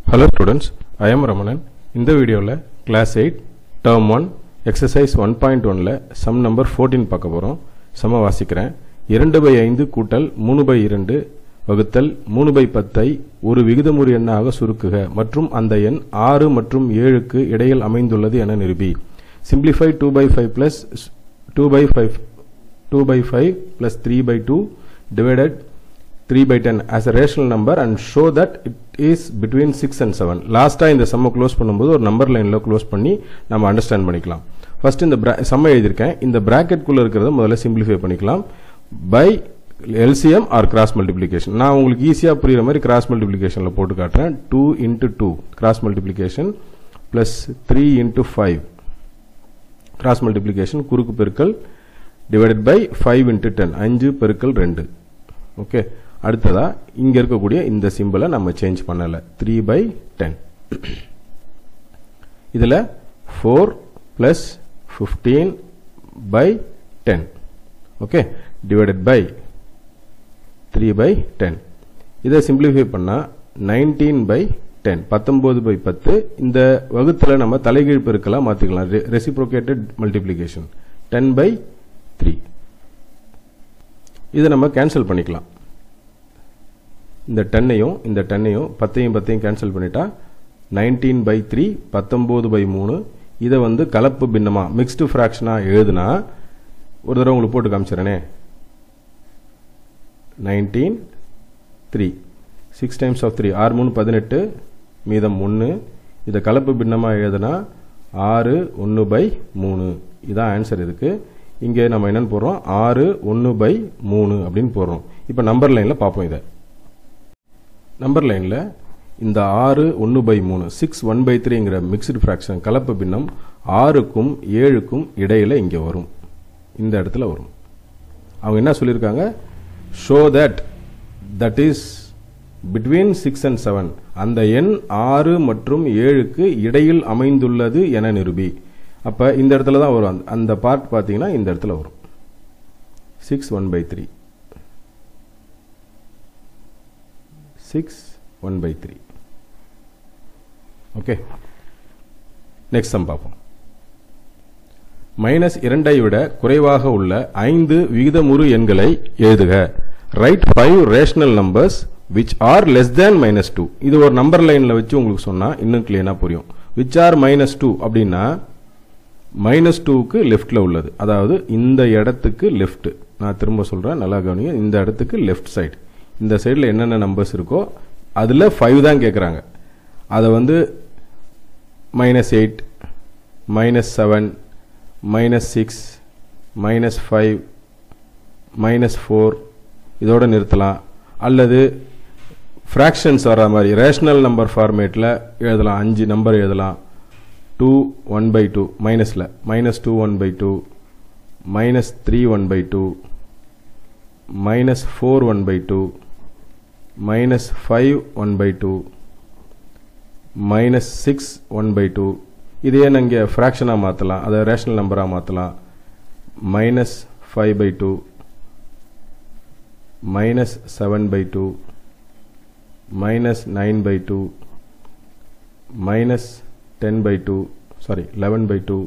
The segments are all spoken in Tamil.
hello students I am Ramanan இந்த வீடியோவில் class eight term one exercise one point ஒனில் சம் நம்பர் ஃபோர்டீன் பார்க்க போகிறோம் சம வாசிக்கிறேன் இரண்டு பை ஐந்து கூட்டல் மூணு பை இரண்டு வகுத்தல் மூணு பை பத்தை ஒரு விகிதமுறு எண்ணாக சுருக்குக மற்றும் அந்த எண் ஆறு மற்றும் ஏழுக்கு இடையில் அமைந்துள்ளது என நிரூபி simplify two by five plus two by five two by five plus three by two divided 3 by 10 as a rational number and show that it is between 6 and 7 லாஸ்டா இந்த சம்ம க்ளோஸ் பண்ணும்போது ஒரு நம்பர் லைன்ல க்ளோஸ் பண்ணி நம்ம அண்டர்ஸ்டாண்ட் பண்ணிக்கலாம் ஃபர்ஸ்ட் இந்த சம்ம எழுதியிருக்கேன் இந்த bracket குள்ள இருக்கிறத முதல்ல சிம்பிளிஃபை பண்ணிக்கலாம் by LCM or cross multiplication நான் உங்களுக்கு ஈஸியாக புரியுற மாதிரி கிராஸ் மல்டிப்ளிகேஷனில் போட்டு காட்டுறேன் two into two cross multiplication plus three into five cross multiplication குறுக்கு பெருக்கல் divided by five into ten அஞ்சு பெருக்கல் ரெண்டு ஓகே அடுத்ததா இங்க இருக்கக்கூடிய இந்த சிம்பிளை நம்ம சேஞ்ச் பண்ணல த்ரீ பை டென் இதுல four plus fifteen by ten okay divided by three by ten இதை சிம்பிளிஃபை பண்ணா நைன்டீன் பை டென் பத்தொன்பது பை பத்து இந்த வகுத்துல நம்ம தலைகீழ் பெருக்கெல்லாம் மாத்திக்கலாம் reciprocated multiplication ten by three இதை நம்ம கேன்சல் பண்ணிக்கலாம் இந்த டென்னையும் இந்த டென்னையும் பத்தையும் பத்தையும் கேன்சல் பண்ணிட்டா நைன்டீன் பை த்ரீ பத்தொம்போது பை மூணு இதை வந்து கலப்பு பின்னமா மிக்ஸ்டு ஃப்ராக்ஷனாக எழுதுனா ஒரு தடவை உங்களுக்கு போட்டு காமிச்சிடறேனே nineteen three six times of three ஆறு மூணு பதினெட்டு மீதம் ஒன்று இதை கலப்பு பின்னமாக எழுதுனா ஆறு ஒன்று பை மூணு இதான் ஆன்சர் இதுக்கு இங்கே நம்ம என்னன்னு போடுறோம் ஆறு ஒன்று பை மூணு அப்படின்னு போடுறோம் இப்போ நம்பர் லைனில் பார்ப்போம் இதை நம்பர் லைனில் இந்த ஆறு ஒன்று பை மூணு சிக்ஸ் ஒன் பை த்ரீங்கிற மிக்சடு ஃப்ராக்ஷன் கலப்பு பின்னம் ஆறுக்கும் ஏழுக்கும் இடையில இங்கே வரும் இந்த இடத்துல வரும் அவங்க என்ன சொல்லியிருக்காங்க show that that is between six and seven அந்த எண் ஆறு மற்றும் ஏழுக்கு இடையில் அமைந்துள்ளது என நிரூபி அப்போ இந்த இடத்துல தான் வரும் அந்த பார்ட் பார்த்தீங்கன்னா இந்த இடத்துல வரும் six one by three six one by three okay next sum பார்ப்போம் மைனஸ் இரண்டை விட குறைவாக உள்ள ஐந்து விகிதமுறு எண்களை எழுதுக write five rational numbers which are less than minus two இது ஒரு நம்பர் லைனில் வச்சு உங்களுக்கு சொன்னால் இன்னும் கிளியனாக புரியும் விச் ஆர் மைனஸ் டூ அப்படின்னா மைனஸ் டூக்கு லெஃப்டில் உள்ளது அதாவது இந்த இடத்துக்கு லெஃப்ட் நான் திரும்ப சொல்கிறேன் நல்லா கவனிங்க இந்த இடத்துக்கு லெஃப்ட் சைடு இந்த சைடில் என்னென்ன நம்பர்ஸ் இருக்கோ அதில் ஃபைவ் தான் கேட்குறாங்க அதை வந்து minus eight minus seven minus six minus five minus four இதோட நிறுத்தலாம் அல்லது ஃப்ராக்ஷன்ஸ் வர மாதிரி ரேஷனல் நம்பர் ஃபார்மேட்டில் எழுதலாம் அஞ்சு நம்பர் எழுதலாம் டூ ஒன் பை டூ மைனஸில் minus two one by two minus three one by two minus four one by two minus five one by two minus six one by two இதையே நீங்கள் ஃப்ராக்ஷனாக மாற்றலாம் அதை ரேஷனல் நம்பராக மாற்றலாம் minus five by two minus seven by two minus nine by two minus ten by two sorry eleven by two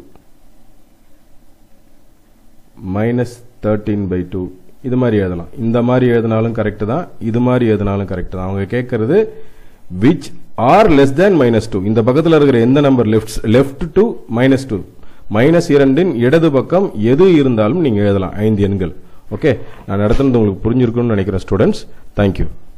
minus thirteen by two இது மாதிரி எழுதலாம் இந்த மாதிரி எழுதினாலும் கரெக்டு தான் இது மாதிரி எழுதினாலும் கரெக்டு தான் அவங்க கேட்கறது which are less than minus two இந்த பக்கத்தில் இருக்கிற எந்த number left left to minus two minus இரண்டின் இடது பக்கம் எது இருந்தாலும் நீங்கள் எழுதலாம் ஐந்து எண்கள் ஓகே நான் நடத்துனது உங்களுக்கு புரிஞ்சிருக்கும்னு நினைக்கிறேன் ஸ்டூடெண்ட்ஸ் தேங்க்யூ